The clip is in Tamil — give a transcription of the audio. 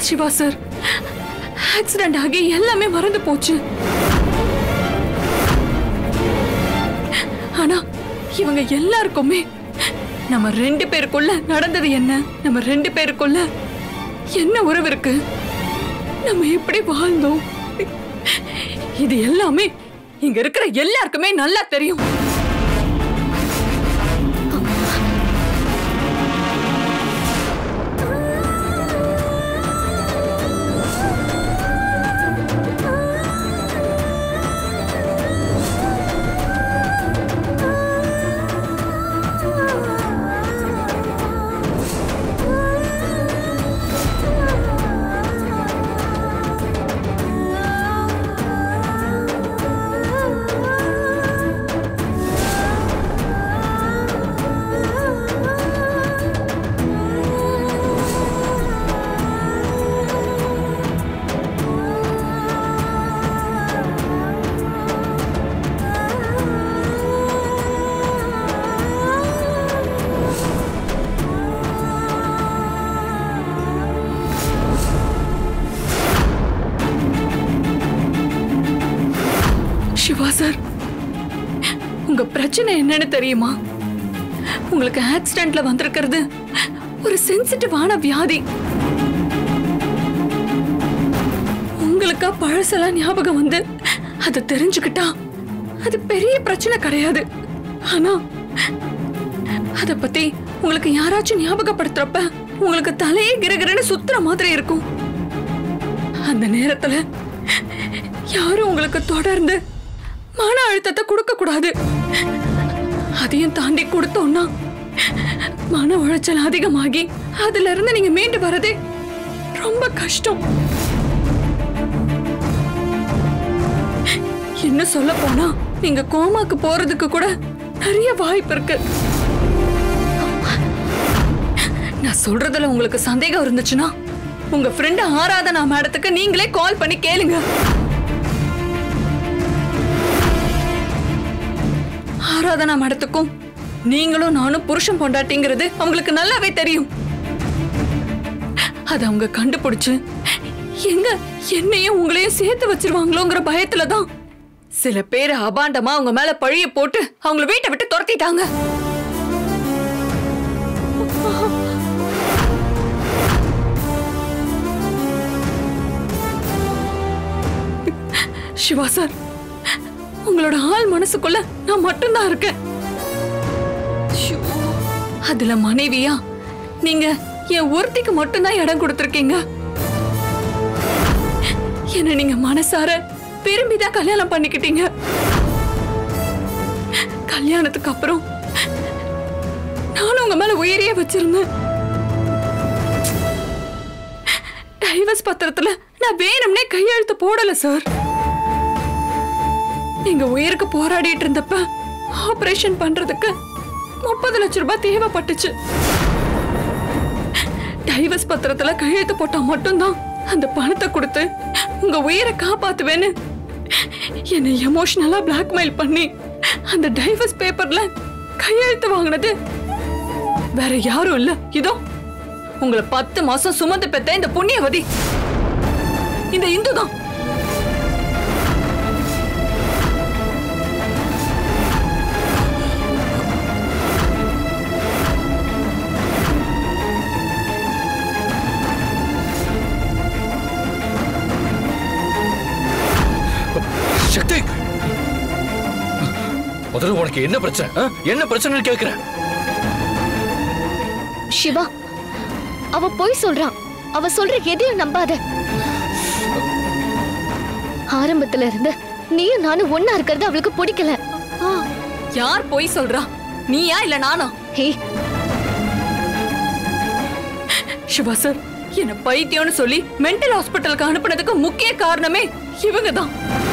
சிவா சார் ஆக்சிடென்ட் ஆகி எல்லாமே மறந்து போச்சு ஆனா இவங்க எல்லாருக்குமே நம்ம ரெண்டு பேருக்குள்ள நடந்தது என்ன நம்ம ரெண்டு பேருக்குள்ள என்ன உறவு இருக்கு நம்ம எப்படி வாழ்ந்தோம் இது எல்லாமே இங்க இருக்கிற எல்லாருக்குமே நல்லா தெரியும் சிவா சார் உங்க பிரச்சனை என்னன்னு தெரியுமா உங்களுக்கு ஆக்சிடென்ட்ல வந்திருக்கிறது ஒரு சென்சிட்டிவான வியாதி உங்களுக்கா பழசெல்லாம் ஞாபகம் வந்து அதை தெரிஞ்சுக்கிட்டா அது பெரிய பிரச்சனை கிடையாது ஆனா அத பத்தி உங்களுக்கு யாராச்சும் ஞாபகப்படுத்துறப்ப உங்களுக்கு தலையே கிரகிரன்னு சுத்துற மாதிரி இருக்கும் அந்த நேரத்துல யாரும் உங்களுக்கு தொடர்ந்து மன அழுத்தத்தை கொடுக்க கூடாது அதையும் தாண்டி கொடுத்தோம்னா மன உளைச்சல் அதிகமாகி அதுல இருந்து நீங்க மீண்டு வரதே ரொம்ப கஷ்டம் இன்னும் சொல்ல போனா நீங்க கோமாக்கு போறதுக்கு கூட நிறைய வாய்ப்பு இருக்கு நான் சொல்றதுல உங்களுக்கு சந்தேகம் இருந்துச்சுன்னா உங்க ஃப்ரெண்ட் ஆராதனா மேடத்துக்கு நீங்களே கால் பண்ணி கேளுங்க ஆராதனா மேடத்துக்கும் நீங்களும் நானும் புருஷன் பொண்டாட்டிங்கிறது அவங்களுக்கு நல்லாவே தெரியும் அது அவங்க கண்டுபிடிச்சு எங்க என்னையும் உங்களையும் சேர்த்து வச்சிருவாங்களோங்கிற பயத்துல தான் சில பேர் அபாண்டமா அவங்க மேல பழிய போட்டு அவங்கள வீட்டை விட்டு துரத்திட்டாங்க சிவா சார் உங்களோட ஆள் மனசுக்குள்ள நான் மட்டும்தான் இருக்கேன் ஷோ, அதுல மனைவியா நீங்க என் ஒருத்திக்கு மட்டும்தான் இடம் கொடுத்திருக்கீங்க என்ன நீங்க மனசார விரும்பி தான் கல்யாணம் பண்ணிக்கிட்டீங்க கல்யாணத்துக்கு அப்புறம் நானும் உங்க மேல உயிரியே வச்சிருந்தேன் டைவர்ஸ் பத்திரத்துல நான் வேணும்னே கையெழுத்து போடல சார் எங்க உயிருக்கு போராடிட்டு இருந்தப்ப ஆபரேஷன் பண்றதுக்கு முப்பது லட்சம் ரூபாய் தேவைப்பட்டுச்சு டைவர்ஸ் பத்திரத்துல கையெழுத்து போட்டா மட்டும்தான் அந்த பணத்தை கொடுத்து உங்க உயிரை காப்பாத்துவேன்னு என்னை எமோஷனலா பிளாக்மெயில் பண்ணி அந்த டைவர்ஸ் பேப்பர்ல கையெழுத்து வாங்கினது வேற யாரும் இல்ல இதோ உங்களை பத்து மாசம் சுமந்து பெத்த இந்த புண்ணியவதி இந்த இந்து தான் சக்தி முதல்ல உனக்கு என்ன பிரச்சனை ஆ? என்ன பிரச்சனைன்னு கேக்குறேன் சிவா அவ பொய் சொல்றான் அவ சொல்ற எதையும் நம்பாத ஆரம்பத்துல இருந்து நீயும் நானும் ஒன்னா இருக்கிறது அவளுக்கு பிடிக்கல ஆ, யார் போய் சொல்றா நீயா இல்ல நானா ஹே சிவா சார் என்ன பைத்தியம்னு சொல்லி மென்டல் ஹாஸ்பிட்டலுக்கு அனுப்புனதுக்கு முக்கிய காரணமே இவங்க தான்